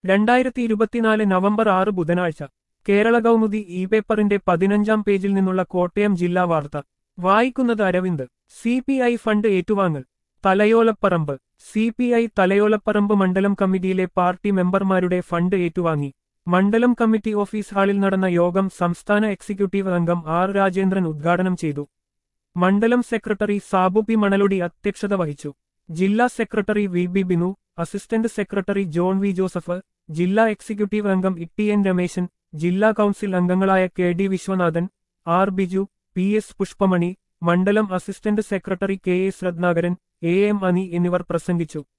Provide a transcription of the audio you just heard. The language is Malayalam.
രണ്ടായിരത്തി ഇരുപത്തിനാല് നവംബർ ആറ് ബുധനാഴ്ച കേരള കൗമുദി ഇ പേപ്പറിന്റെ പതിനഞ്ചാം പേജിൽ നിന്നുള്ള കോട്ടയം ജില്ലാ വാർത്ത വായിക്കുന്നത് Aravind C P I fund ഏറ്റുവാങ്ങൽ Thalayolaparambu C P I Thalayolaparambu മണ്ഡലം കമ്മിറ്റിയിലെ പാർട്ടി മെമ്പർമാരുടെ ഫണ്ട് ഏറ്റുവാങ്ങി മണ്ഡലം കമ്മിറ്റി ഓഫീസ് ഹാളിൽ നടന്ന യോഗം സംസ്ഥാന എക്സിക്യൂട്ടീവ് അംഗം ആർ രാജേന്ദ്രൻ ഉദ്ഘാടനം ചെയ്തു മണ്ഡലം സെക്രട്ടറി സാബു പി മണലുടി അധ്യക്ഷത വഹിച്ചു ജില്ലാ secretary V B Binu assistant secretary John V Joseph ജില്ലാ എക്സിക്യൂട്ടീവ് അംഗം ഇ എൻ രമേശൻ ജില്ലാ കൌൺസിൽ അംഗങ്ങളായ K D Viswanathan R Biju P S Pushpamani മണ്ഡലം assistant secretary K S Rathnakaran A M Ani എന്നിവർ പ്രസംഗിച്ചു